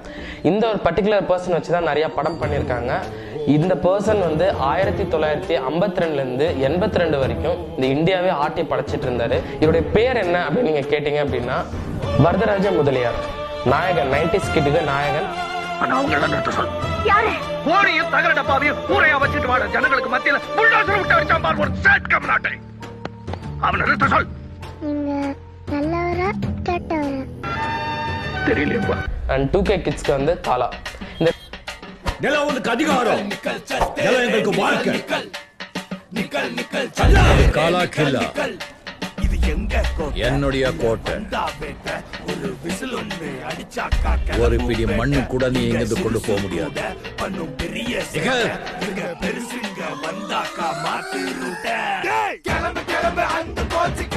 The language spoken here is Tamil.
இந்த ஒரு பர்டிகுலர் பர்சன் வச்சு தான் நிறைய படம் பண்ணியிருக்காங்க இந்த பர்சன் வந்து ஆயிரத்தி தொள்ளாயிரத்தி ஐம்பத்தி ரெண்டுலேருந்து எண்பத்தி ரெண்டு வரைக்கும் இந்த இந்தியாவே ஆட்டி படைச்சிட்டு இருந்தாரு இவருடைய பேர் என்ன அப்படின்னு நீங்க கேட்டீங்க அப்படின்னா வரதராஜ முதலியார் நாயகன் நைன்டி ஸ்கிட்டுக்கு நாயகன் ஆனா அவங்க எல்லாம் நிறுத்த சொல் யாரு போனையும் தகர டப்பாவையும் ஊரையா வச்சுட்டு வாட ஜனங்களுக்கு மத்தியில புல்டாசர் விட்டு அடிச்சான் பார் ஒரு சேட் கம்நாட்டை அவனை நிறுத்த சொல் நீங்க நல்லவரா கெட்டவரா தெரியலையப்பா அண்ட் டூ கே கிட்ஸ்க்கு வந்து தாலா இந்த நிலம் உங்களுக்கு அதிகாரம் நிலம் எங்களுக்கு வாழ்க்கை காலா கில்லா என்னுடைய கோட்டை ஒரு பிடி மண்ணு கூட நீ எங்கிருந்து கொண்டு போக முடியாது நிகழ். கிளம்பு கிளம்பு அந்த கோச்சிக்க